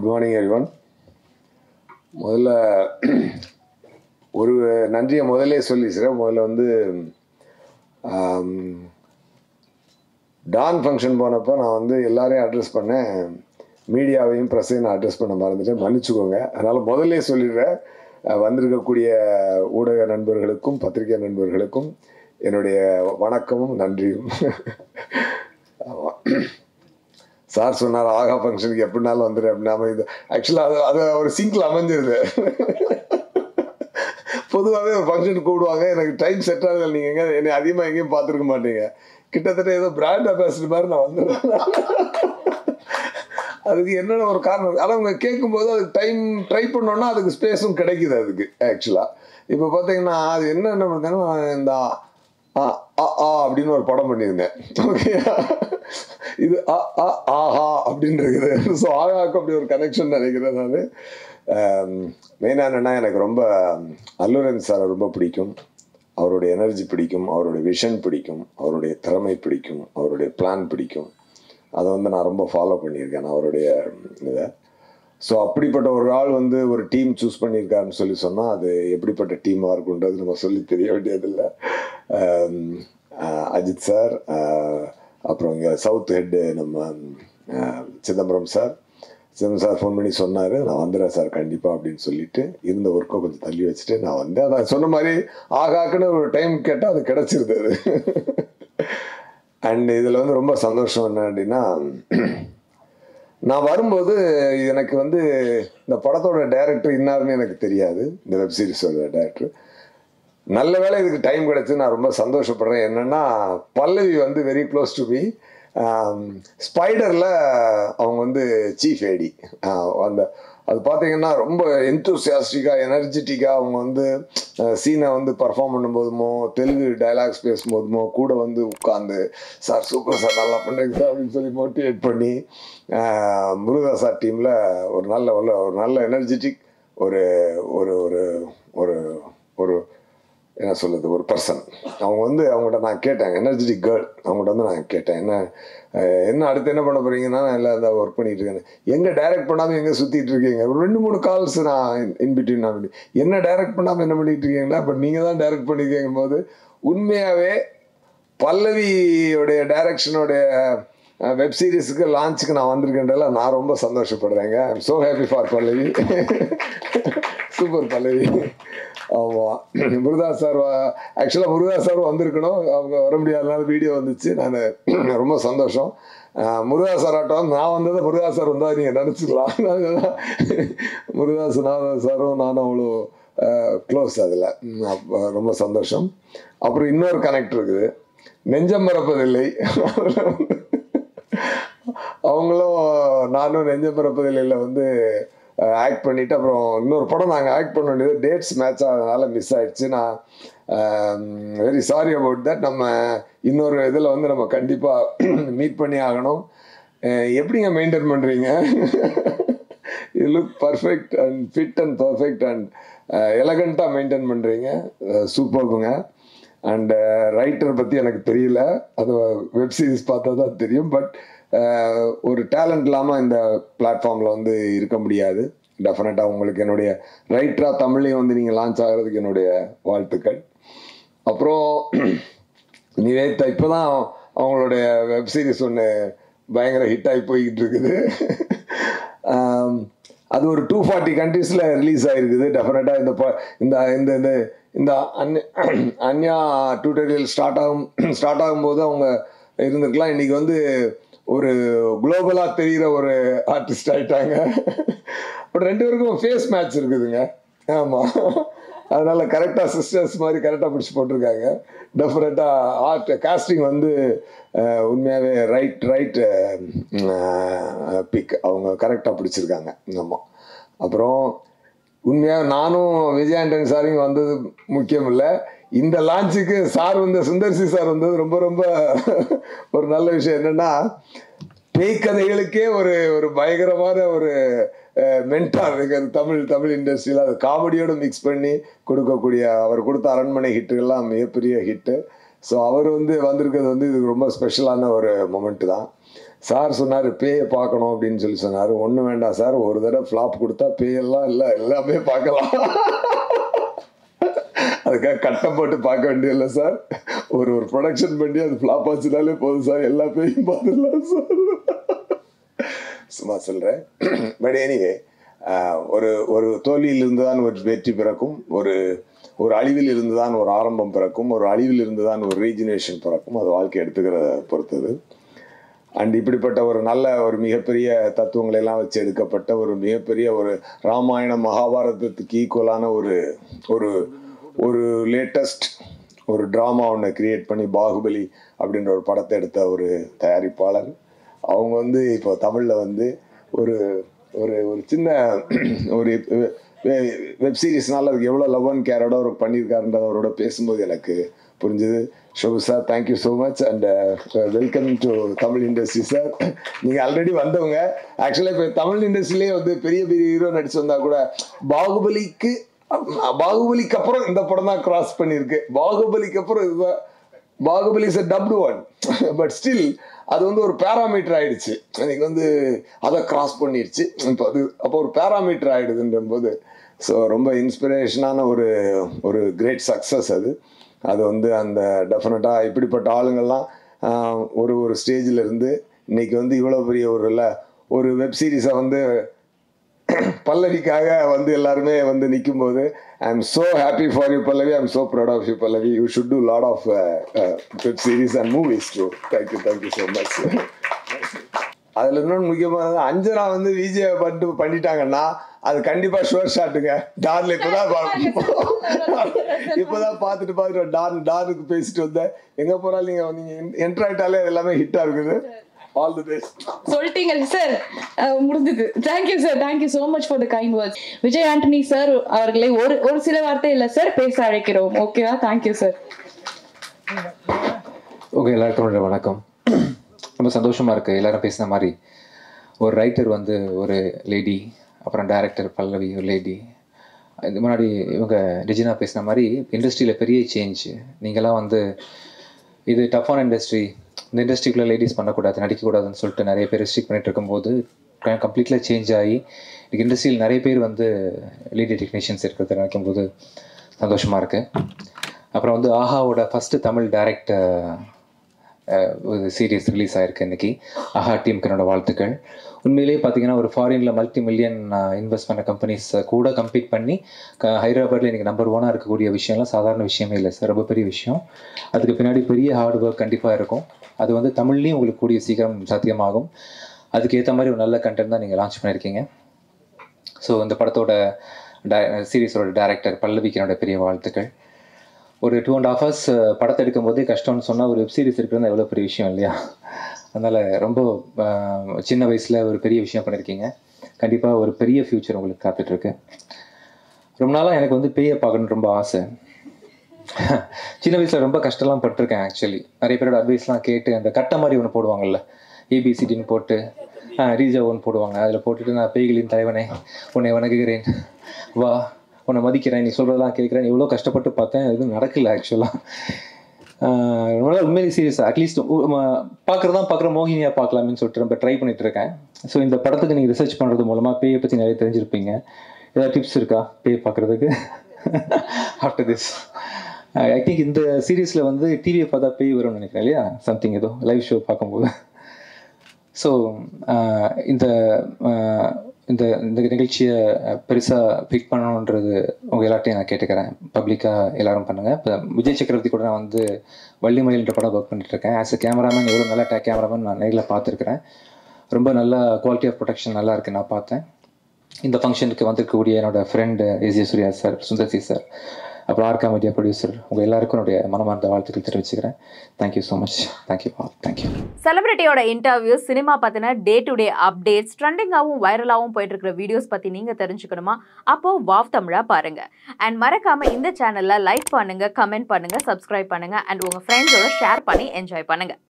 Good morning everyone முதல்ல ஒரு நன்றியை முதல்லே சொல்லிடுறேன் முதல்ல வந்து ஆம், டான் ஃபங்க்ஷன் போனப்போ நான் வந்து எல்லாரையும் அட்ரஸ் பண்ணேன் மீடியாவையும் ப்ரெஸ்ஸையும் நான் அட்ரஸ் பண்ண மறந்துட்டேன் மன்னிச்சுக்கோங்க அதனால் முதல்லே சொல்லிடுறேன் அஹ், வந்திருக்கக்கூடிய ஊடக நண்பர்களுக்கும் பத்திரிகை நண்பர்களுக்கும் என்னுடைய வணக்கமும் நன்றியும் ஆமாம் சார் சொன்னார் ஆகா ஃபங்க்ஷனுக்கு எப்படினாலும் வந்துடு அப்படின்னா இது ஆக்சுவலாக அது அது ஒரு சிங்கில் அமைஞ்சிருது பொதுவாகவே ஒரு ஃபங்க்ஷனுக்கு கூப்பிடுவாங்க எனக்கு டைம் செட் ஆகல நீங்கள் எங்கே என்னை அதிகமாக எங்கேயும் பார்த்துருக்க மாட்டீங்க கிட்டத்தட்ட ஏதோ பிராண்ட் அம்பாசிடர் மாதிரி நான் வந்துடுவேன் அதுக்கு என்னென்ன ஒரு காரணம் இருக்கு. ஆனா அவங்க கேட்கும்போது அதுக்கு டைம் ட்ரை பண்ணோன்னா அதுக்கு ஸ்பேஸும் கிடைக்குது அதுக்கு ஆக்சுவலாக இப்போ பார்த்தீங்கன்னா அது என்ன என்ன பண்ணுறதுன்னா இந்த ஆ ஆ ஆ அப்படின்னு ஒரு படம் பண்ணியிருந்தேன் ஓகே இது அ அ ஆஹா அப்படின்னு இருக்குது ஸோ ஆகாக்கு அப்படி ஒரு கனெக்ஷன் நினைக்கிறேன் நான் மெயினாக என்னென்னா எனக்கு ரொம்ப அல்லுரன் சாரை ரொம்ப பிடிக்கும் அவருடைய எனர்ஜி பிடிக்கும் அவருடைய விஷன் பிடிக்கும் அவருடைய திறமை பிடிக்கும் அவருடைய பிளான் பிடிக்கும் அதை வந்து நான் ரொம்ப ஃபாலோ பண்ணியிருக்கேன் நான் அவருடைய இதை ஸோ அப்படிப்பட்ட ஒரு ஆள் வந்து ஒரு டீம் சூஸ் பண்ணியிருக்காருன்னு சொல்லி சொன்னால் அது எப்படிப்பட்ட டீமாக இருக்குன்றது நம்ம சொல்லி தெரிய வேண்டியதில்லை ஆம், ஆஹ் அஜித் சார் ஆஹ் அப்புறம் இங்கே சவுத் ஹெட்டு நம்ம ஆஹ் Chidambaram sir Chidambaram sir phone பண்ணி சொன்னார் நான் வந்துடுறேன் சார் கண்டிப்பாக அப்படின்னு சொல்லிட்டு இருந்த ஒர்க்கை கொஞ்சம் தள்ளி வச்சுட்டு நான் வந்தேன் அதான் சொன்ன மாதிரி ஆகாக்குன்னு ஒரு டைம் கேட்டால் அது கிடச்சிருது அது அண்ட் இதில் வந்து ரொம்ப சந்தோஷம் என்ன அப்படின்னா நான் வரும்போது எனக்கு வந்து இந்த படத்தோட டைரக்டர் இன்னாருன்னு எனக்கு தெரியாது இந்த வெப் சீரிஸோட டைரக்டர் நல்ல வேளை இதுக்கு டைம் கிடைச்சு நான் ரொம்ப சந்தோஷப்படுறேன் என்னன்னா பல்லவி வந்து வெரி க்ளோஸ் டு மீ ஸ்பைடரில் அவங்க வந்து சீஃப் ஏடி அந்த அது பார்த்தீங்கன்னா ரொம்ப எந்தூசியாஸ்டிக்காக எனர்ஜெட்டிக்காக அவங்க வந்து சீனை வந்து பர்ஃபார்ம் பண்ணும்போதுமோ தெலுங்கு டைலாக்ஸ் பேசும்போதுமோ கூட வந்து உட்காந்து சார் சூப்பர் சார் நல்லா பண்ணுறீங்க சார் அப்படின்னு சொல்லி மோட்டிவேட் பண்ணி ஆஹ், முருகா சார் டீமில் ஒரு நல்ல ஒரு ஒரு நல்ல எனர்ஜெட்டிக் ஒரு ஒரு ஒரு ஒரு ஒரு என்ன சொல்லுது ஒரு பர்சன் அவங்க வந்து அவங்கள்ட்ட நான் கேட்டேன் எனர்ஜெட்டிக் கேர்ள் அவங்கள்ட்ட வந்து நான் கேட்டேன் என்ன அஹ், என்ன அடுத்து என்ன பண்ண போறீங்கன்னா நான் எல்லாம் இந்த ஒர்க் பண்ணிட்டு இருக்கேன் எங்கே டைரக்ட் பண்ணாமல் எங்கே சுற்றிட்டு இருக்கீங்க ஒரு ரெண்டு மூணு கால்ஸ் நான் இன்பிட்வீன் நான் பண்ணி- என்ன டைரக்ட் பண்ணாமல் என்ன பண்ணிட்டு இருக்கீங்கன்னா பட் நீங்கள் தான் டைரக்ட் பண்ணிருக்கீங்க போது உண்மையாகவே பல்லவியோடைய டைரக்ஷனுடைய வெப் சீரிஸுக்கு லான்ச்சுக்கு நான் வந்திருக்கேன்றல நான் ரொம்ப சந்தோஷப்படுறேங்க I'm so happy for Pallavi super Pallavi ஆமாம் முருதாஸ் சார் ஆக்சுவலாக முருதாஸ் சார் வந்திருக்கணும் அவங்க வர முடியாதனால வீடியோ வந்துச்சு நான் ரொம்ப சந்தோஷம் அஹ், முருகாஸ் சார் ஆட்டம் நான் வந்ததை முருகாஸ் சார் வந்தால் நீங்கள் நினச்சிக்கலாம் முருகாஸ் நான் சாரும் நானும் அவ்வளோ க்ளோஸ் அதில் ரொம்ப சந்தோஷம் அப்புறம் இன்னொரு கனெக்ட் இருக்குது நெஞ்சம் மறப்பதில்லை அவங்களும் நானும் நெஞ்சம் மறப்பதில்லையில் வந்து ஆக்ட் பண்ணிட்டு அப்புறம் இன்னொரு படம் நாங்கள் ஆக்ட் பண்ண வேண்டியது டேட்ஸ் மேட்ச் ஆனதுனால மிஸ் ஆயிடுச்சு நான் வெரி சாரி அபவுட் தட் நம்ம இன்னொரு இதில் வந்து நம்ம கண்டிப்பாக மீட் பண்ணி ஆகணும் அஹ் எப்படிங்க மெயின்டைன் பண்ணுறீங்க you look perfect and fit and perfect and எலகண்ட்டாக மெயின்டைன் பண்ணுறீங்க சூப்பர்புங்க அண்ட் ரைட்டர் பற்றி எனக்கு தெரியல அது வெப் சீரிஸ் பார்த்தா தான் தெரியும் பட் ஒரு டேலண்ட் இல்லாமல் இந்த பிளாட்ஃபார்மில் வந்து இருக்க முடியாது டெஃபினட்டாக உங்களுக்கு என்னுடைய ரைட்டராக தமிழ்லையும் வந்து நீங்கள் லான்ச் ஆகிறதுக்கு என்னுடைய வாழ்த்துக்கள் அப்புறம் நிவேதா இப்போ தான் அவங்களுடைய வெப் சீரிஸ் ஒன்று பயங்கர ஹிட் ஆகி போய்கிட்டு இருக்குது ஆம், அது ஒரு டூ ஃபார்ட்டி கண்ட்ரீஸில் ரிலீஸ் ஆகிருக்குது டெஃபினட்டாக இந்த ப- இந்த இந்த இந்த இந்த அன்ய அன்யா டியூட்டோரியல் ஸ்டார்ட் ஆகும் ஸ்டார்ட் ஆகும்போது அவங்க இருந்திருக்கலாம் இன்னைக்கு வந்து ஒரு குளோபலாக தெரிகிற ஒரு ஆர்டிஸ்ட் ஆயிட்டாங்க பட் ரெண்டு பேருக்கும் ஃபேஸ் மேட்ச் இருக்குதுங்க ஆமாம் அதனால கரெக்டாக சிஸ்டர்ஸ் மாதிரி கரெக்டாக பிடிச்சி போட்டிருக்காங்க டெஃபினட்டாக ஆர்ட் காஸ்டிங் வந்து அஹ், உண்மையாகவே ரைட் ரைட் பிக் அவங்க கரெக்டாக பிடிச்சிருக்காங்க ஆமாம் அப்புறம் உண்மையாக நானும் விஜய் ஆண்டனி சாரையும் வந்தது முக்கியம் இல்லை இந்த லான்ச்சுக்கு சார் வந்து சுந்தர்சி சார் வந்தது ரொம்ப ரொம்ப ஒரு நல்ல விஷயம் என்னன்னா பேய் கதைகளுக்கே ஒரு ஒரு பயங்கரமான ஒரு மென்டார் இருக்கிறது தமிழ் தமிழ் இண்டஸ்ட்ரியில் அது காமெடியோடு மிக்ஸ் பண்ணி கொடுக்கக்கூடிய அவர் கொடுத்த அரண்மனை ஹிட்டுகள்லாம் மிகப்பெரிய ஹிட்டு ஸோ அவர் வந்து வந்திருக்கிறது வந்து இதுக்கு ரொம்ப ஸ்பெஷலான ஒரு மொமெண்ட் தான் சார் சொன்னார் பேயை பார்க்கணும் அப்படின்னு சொல்லி சொன்னார் ஒன்றும் வேண்டாம் சார் ஒரு தடவை ஃப்ளாப் கொடுத்தா பேயெல்லாம் இல்லை எல்லாமே பார்க்கலாம் அதுக்காக கட்டம் போட்டு பார்க்க வேண்டியதில்லை சார் ஒரு ஒரு ப்ரொடக்ஷன் பண்ணி அது ஃப்ளாப் ஆச்சுனாலே போதும் சார் எல்லா பேயும் பார்த்துடலாம் சார் சும்மா சொல்கிறேன் பட் எனிவே ஒரு ஒரு தோல்வியிலிருந்து தான் ஒரு வெற்றி பிறக்கும் ஒரு ஒரு அழிவில் இருந்து தான் ஒரு ஆரம்பம் பிறக்கும் ஒரு அழிவில் இருந்து தான் ஒரு ரீஜினேஷன் பிறக்கும் அது வாழ்க்கை எடுத்துக்கிற பொறுத்தது அண்ட் இப்படிப்பட்ட ஒரு நல்ல ஒரு மிகப்பெரிய தத்துவங்களை எல்லாம் வச்சு எடுக்கப்பட்ட ஒரு மிகப்பெரிய ஒரு ராமாயணம் மகாபாரதத்துக்கு ஈக்குவலான ஒரு ஒரு ஒரு லேட்டஸ்ட் ஒரு ட்ராமா ஒன்று கிரியேட் பண்ணி பாகுபலி அப்படின்ற ஒரு படத்தை எடுத்த ஒரு தயாரிப்பாளர் அவங்க வந்து இப்போ தமிழில் வந்து ஒரு ஒரு ஒரு சின்ன ஒரு வெப் சீரிஸ்னால அதுக்கு எவ்வளோ லவ் அண்ட் கேரோட அவர் பண்ணியிருக்காருன்றது அவரோட பேசும்போது எனக்கு புரிஞ்சுது Shobu sir thank you so much and welcome to Tamil industry sir நீங்கள் ஆல்ரெடி வந்தவங்க ஆக்சுவலாக இப்போ தமிழ் இண்டஸ்ட்ரியிலே வந்து பெரிய பெரிய ஹீரோ நடிச்சு வந்தா கூட பாகுபலிக்கு பாகுபலிக்கு அப்புறம் இந்த படம் தான் கிராஸ் பண்ணியிருக்கு பாகுபலிக்கு அப்புறம் இதுதான் Baahubali is dubbed one but still அது வந்து ஒரு பேராமீட்டர் ஆயிடுச்சு எனக்கு வந்து அதை கிராஸ் பண்ணிடுச்சு இப்போ அது அப்போ ஒரு பேராமீட்டர் ஆயிடுதுன்ற போது ஸோ ரொம்ப இன்ஸ்பிரேஷனான ஒரு ஒரு கிரேட் சக்ஸஸ் அது அது வந்து அந்த டெஃபினட்டாக இப்படிப்பட்ட ஆளுங்கள்லாம் ஆஹ், ஒரு ஒரு ஸ்டேஜில் இருந்து இன்னைக்கு வந்து இவ்வளோ பெரிய ஒரு இல்லை ஒரு வெப் சீரிஸை வந்து பல்லவிக்காக வந்து எல்லாருமே வந்து நிற்கும் போது I am so happy for you Pallavi I am so proud of you Pallavi you should do lot of web series and movies too thank you thank you so much அதில் இன்னொன்று முக்கியமானது அஞ்சனா வந்து விஜய் பண்ணிட்டு பண்ணிட்டாங்கன்னா அது கண்டிப்பாக ஷுவர் ஷாட்டுங்க டார்ல இப்போதான் இப்போதான் பார்த்துட்டு பார்த்துட்டு டான் டானுக்கு பேசிட்டு வந்தேன் எங்கே போனாலும் நீங்கள் நீங்கள் என்ட்ரு ஆகிட்டாலே எல்லாமே ஹிட்டாக இருக்குது ஆல் தி பெஸ்ட் சொல்லிட்டீங்க சார் முடிஞ்சது thank you sir thank you so much for the kind words Vijay Antony sir அவர்களை ஒரு ஒரு சில வார்த்தை இல்லை சார் பேச அழைக்கிறோம் ஓகேவா தேங்க்யூ சார் ஓகே எல்லாருக்கும் என்னோட வணக்கம் ரொம்ப சந்தோஷமாக இருக்குது எல்லாரும் பேசின மாதிரி ஒரு ரைட்டர் வந்து ஒரு லேடி அப்புறம் டைரக்டர் பல்லவி ஒரு லேடி இது முன்னாடி இவங்க ரெஜினா பேசின மாதிரி இண்டஸ்ட்ரியில் பெரிய சேஞ்ச் நீங்களாம் வந்து இது டஃப்பான இண்டஸ்ட்ரி இந்த இண்டஸ்ட்ரிக்குள்ளே லேடிஸ் பண்ணக்கூடாது நடிக்கக்கூடாதுன்னு சொல்லிட்டு நிறைய பேர் ரெஸ்ட்ரிக்ட் பண்ணிட்டு இருக்கும்போது கம்ப்ளீட்லாக சேஞ்ச் ஆகி இன்னைக்கு இண்டஸ்ட்ரியில் நிறைய பேர் வந்து லேடி டெக்னீஷியன்ஸ் இருக்கிறத நினைக்கும் போது சந்தோஷமாக இருக்குது அப்புறம் வந்து ஆஹாவோட ஃபஸ்ட்டு தமிழ் டைரக்ட் ஒரு சீரியஸ் ரிலீஸ் ஆயிருக்கு இன்னைக்கு ஆஹா டீமுக்கு என்னோட வாழ்த்துக்கள் உண்மையிலேயே பார்த்தீங்கன்னா ஒரு ஃபாரினில் மல்டி மில்லியன் இன்வெஸ்ட் பண்ண கம்பெனிஸ் கூட கம்பீட் பண்ணி க ஹைதராபாத்தில் இன்னைக்கு நம்பர் ஒன்னாக இருக்கக்கூடிய விஷயம்லாம் சாதாரண விஷயமே இல்லை சார் ரொம்ப பெரிய விஷயம் அதுக்கு பின்னாடி பெரிய ஹார்ட் ஒர்க் கண்டிப்பாக இருக்கும் அது வந்து தமிழ்லேயும் உங்களுக்கு கூடிய சீக்கிரம் சாத்தியமாகும் அதுக்கு ஏற்ற மாதிரி ஒரு நல்ல கண்டென்ட் தான் நீங்கள் லான்ச் பண்ணியிருக்கீங்க ஸோ இந்த படத்தோட டை சீரீஸோட டைரக்டர் பல்லவிக்கு என்னோட பெரிய வாழ்த்துக்கள் ஒரு டூ அண்ட் ஹாஃப் ஹவர்ஸ் படத்தை எடுக்கும் போதே கஷ்டம்னு சொன்னால் ஒரு வெப் சீரிஸ் இருக்கிறது எவ்வளோ பெரிய விஷயம் இல்லையா அதனால் ரொம்ப ஆஹ், சின்ன வயசில் ஒரு பெரிய விஷயம் பண்ணியிருக்கீங்க கண்டிப்பாக ஒரு பெரிய ஃப்யூச்சர் உங்களுக்கு காத்துட்ருக்கு ரொம்ப நாளாக எனக்கு வந்து பேயை பார்க்கணுன்னு ரொம்ப ஆசை சின்ன வயசில் ரொம்ப கஷ்டம்லாம் பட்டிருக்கேன் ஆக்சுவலி நிறைய பேரோட அட்வைஸ்லாம் கேட்டு அந்த கட்டை மாதிரி ஒன்று போடுவாங்கல்ல ஏபிசிடின்னு போட்டு ரீஜா ஒன்று போடுவாங்க அதில் போட்டுட்டு நான் பேய்களின் தலைவனே உன்னை வணங்குகிறேன் வா உன்னை மதிக்கிறேன் நீ சொல்கிறதெல்லாம் கேட்குறேன் எவ்வளோ கஷ்டப்பட்டு பார்த்தேன் எதுவும் நடக்கல ஆக்சுவலாக ரொம்ப நாள் உண்மையிலே சீரியஸ் அட்லீஸ்ட் பார்க்குறதான் பார்க்குற மோகினியாக பார்க்கலாமேன்னு சொல்லிட்டு ரொம்ப ட்ரை பண்ணிட்டு இருக்கேன் ஸோ இந்த படத்துக்கு நீங்கள் ரிசர்ச் பண்ணுறது மூலமாக பேயை பற்றி நிறைய தெரிஞ்சிருப்பீங்க ஏதாவது டிப்ஸ் இருக்கா பேய் பார்க்குறதுக்கு ஆஃப்டர் திஸ் ஐ திங்க் இந்த சீரீஸில் வந்து டிவியை பார்த்தா பேய் வரும்னு நினைக்கிறேன் இல்லையா சம்திங் ஏதோ லைவ் ஷோ பார்க்கும்போது ஸோ இந்த ஆஹ், இந்த இந்த நிகழ்ச்சியை பெருசாக பிக் பண்ணணுன்றது உங்கள் எல்லார்ட்டையும் நான் கேட்டுக்கிறேன் பப்ளிக்காக எல்லாரும் பண்ணுங்கள் இப்போ விஜய் சக்கரவர்த்தி கூட நான் வந்து வள்ளிமயில்ன்ற படம் ஒர்க் பண்ணிட்டு இருக்கேன் ஆஸ் அ கேமராமேன் எவ்வளோ நல்ல டே கேமராமேன் நான் நேரில் பார்த்துருக்கிறேன் ரொம்ப நல்ல குவாலிட்டி ஆஃப் ப்ரொடக்ஷன் நல்லா இருக்கு நான் பார்த்தேன் இந்த ஃபங்க்ஷனுக்கு வந்திருக்கக்கூடிய என்னோட friend AJ Surya sir Sundar C sir அப்புறம் ஆர்கா மீடியா ப்ரொடியூசர் உங்கள் எல்லாருக்கும் என்னுடைய மனமார்ந்த வாழ்த்துக்கள் தெரிவிச்சுக்கிறேன் thank you so much thank you thank you செலிபிரிட்டியோட இன்டர்வியூஸ் சினிமா பத்தின டே டு டே அப்டேட்ஸ் ட்ரெண்டிங்காகவும் வைரலாகவும் போயிட்டு இருக்கிற வீடியோஸ் பத்தி நீங்க தெரிஞ்சுக்கணுமா அப்போ வாவ் தமிழா பாருங்க அண்ட் மறக்காம இந்த சேனல்ல லைக் பண்ணுங்க கமெண்ட் பண்ணுங்க சப்ஸ்கிரைப் பண்ணுங்க அண்ட் உங்க ஃப்ரெண்ட்ஸோட ஷேர் பண்ணி என்ஜாய் பண்ணுங்க